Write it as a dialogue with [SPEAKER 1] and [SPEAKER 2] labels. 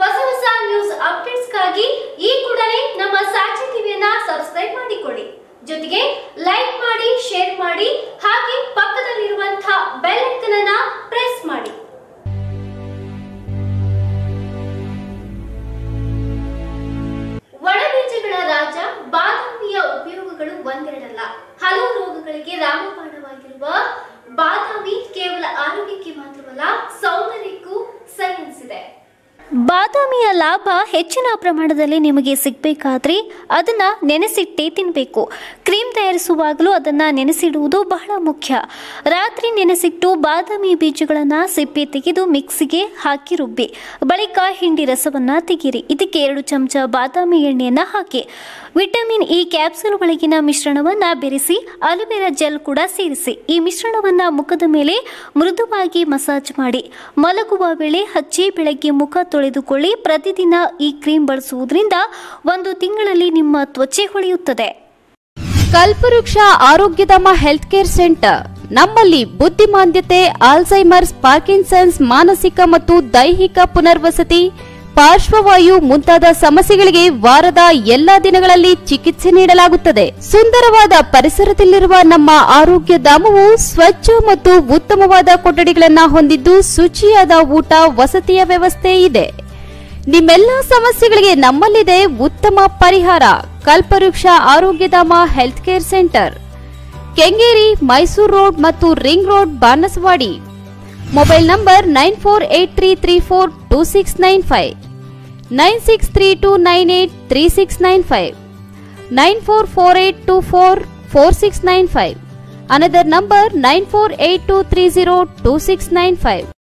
[SPEAKER 1] ಹೊಸ ಹೊಸ ನ್ಯೂಸ್ ಅಪ್ಡೇಟ್ಸ್ಗಾಗಿ ಈ ಕೂಡಲೇ ನಮ್ಮ ಸಾಕ್ಷಿ ಟಿವಿಯನ್ನ ಸಬ್ಸ್ಕ್ರೈಬ್ ಮಾಡಿಕೊಳ್ಳಿ ಜೊತೆಗೆ ಲೈಕ್ ಮಾಡಿ ಶೇರ್ ಮಾಡಿ ಹಾಗೆ ಪಕ್ಕದಲ್ಲಿರುವಂತಹ ಬೆಲ್ ಐಕನ್ ಅನ್ನ ಪ್ರೆಸ್ ಮಾಡಿ ಒಣಬೀಜಗಳ ರಾಜ ಬಾದಾಮಿಯ ಉಪಯೋಗಗಳು ಒಂದೆರಡಲ್ಲ ಹಲವು ರೋಗಗಳಿಗೆ ರಾಮಬಾಣವಾಗಿರುವ ಬಾದಾಮಿ ಕೇವಲ ಆರೋಗ್ಯಕ್ಕೆ ಮಾತ್ರವಲ್ಲ ಸೌಂದರ್ಯಕ್ಕೂ ಸೈನ್ಸ್ ಇದೆ ಬಾದಾಮಿಯ ಲಾಭ ಹೆಚ್ಚಿನ ಪ್ರಮಾಣದಲ್ಲಿ ನಿಮಗೆ ಸಿಗಬೇಕಾದ್ರೆ ಅದನ್ನ ನೆನೆಸಿಟ್ಟೇ ತಿನ್ನಬೇಕು ಕ್ರೀಮ್ ತಯಾರಿಸುವಾಗಲೂ ಅದನ್ನ ನೆನೆಸಿಡುವುದು ಬಹಳ ಮುಖ್ಯ ರಾತ್ರಿ ನೆನೆಸಿಟ್ಟು ಬಾದಾಮಿ ಬೀಜಗಳನ್ನು ಸಿಪ್ಪೆ ತೆಗೆದು ಮಿಕ್ಸಿಗೆ ಹಾಕಿ ರುಬ್ಬಿ ಬಳಿಕ ಹಿಂಡಿ ರಸವನ್ನ ತೆಗೀರಿ ಇದಕ್ಕೆ ಎರಡು ಚಮಚ ಬಾದಾಮಿ ಎಣ್ಣೆಯನ್ನ ಹಾಕಿ ವಿಟಮಿನ್ ಇ ಕ್ಯಾಪ್ಸೂಲ್ ಒಳಗಿನ ಮಿಶ್ರಣವನ್ನ ಬೆರೆಸಿ ಅಲೋವೆರಾ ಜೆಲ್ ಕೂಡ ಸೇರಿಸಿ ಈ ಮಿಶ್ರಣವನ್ನ ಮುಖದ ಮೇಲೆ ಮೃದುವಾಗಿ ಮಸಾಜ್ ಮಾಡಿ ಮಲಗುವ ವೇಳೆ ಹಚ್ಚಿ ಬೆಳಗ್ಗೆ ಮುಖ ತೊಳೆದುಕೊಳ್ಳಿ ಪ್ರತಿದಿನ ಈ ಕ್ರೀಮ್ ಬಳಸುವುದರಿಂದ ಒಂದು ತಿಂಗಳಲ್ಲಿ ನಿಮ್ಮ ತ್ವಚೆ ಹೊಳೆಯುತ್ತದೆ
[SPEAKER 2] ಕಲ್ಪವೃಕ್ಷ ಆರೋಗ್ಯಧಾಮ ಹೆಲ್ತ್ ಕೇರ್ ಸೆಂಟರ್ ನಮ್ಮಲ್ಲಿ ಬುದ್ಧಿಮಾಂದ್ಯತೆ ಆಲ್ಝೈಮರ್ಸ್ ಪಾರ್ಕಿನ್ಸನ್ಸ್ ಮಾನಸಿಕ ಮತ್ತು ದೈಹಿಕ ಪುನರ್ವಸತಿ ಪಾರ್ಶ್ವವಾಯು ಮುಂತಾದ ಸಮಸ್ಯೆಗಳಿಗೆ ವಾರದ ಎಲ್ಲಾ ದಿನಗಳಲ್ಲಿ ಚಿಕಿತ್ಸೆ ನೀಡಲಾಗುತ್ತದೆ ಸುಂದರವಾದ ಪರಿಸರದಲ್ಲಿರುವ ನಮ್ಮ ಆರೋಗ್ಯ ಧಾಮವು ಸ್ವಚ್ಛ ಮತ್ತು ಉತ್ತಮವಾದ ಕೊಠಡಿಗಳನ್ನ ಹೊಂದಿದ್ದು ಶುಚಿಯಾದ ಊಟ ವಸತಿಯ ವ್ಯವಸ್ಥೆ ಇದೆ ನಿಮ್ಮೆಲ್ಲ ಸಮಸ್ಯೆಗಳಿಗೆ ನಮ್ಮಲ್ಲಿದೆ ಉತ್ತಮ ಪರಿಹಾರ Kalpavriksha Arogyadhama health care centre Kengeri Mysuru road ಮತ್ತು ring road Banasavadi mobile number nine four eight three three four two six nine five nine six three two nine eight three six nine five nine four four eight two four four six nine five another number nine four eight two three zero two six nine five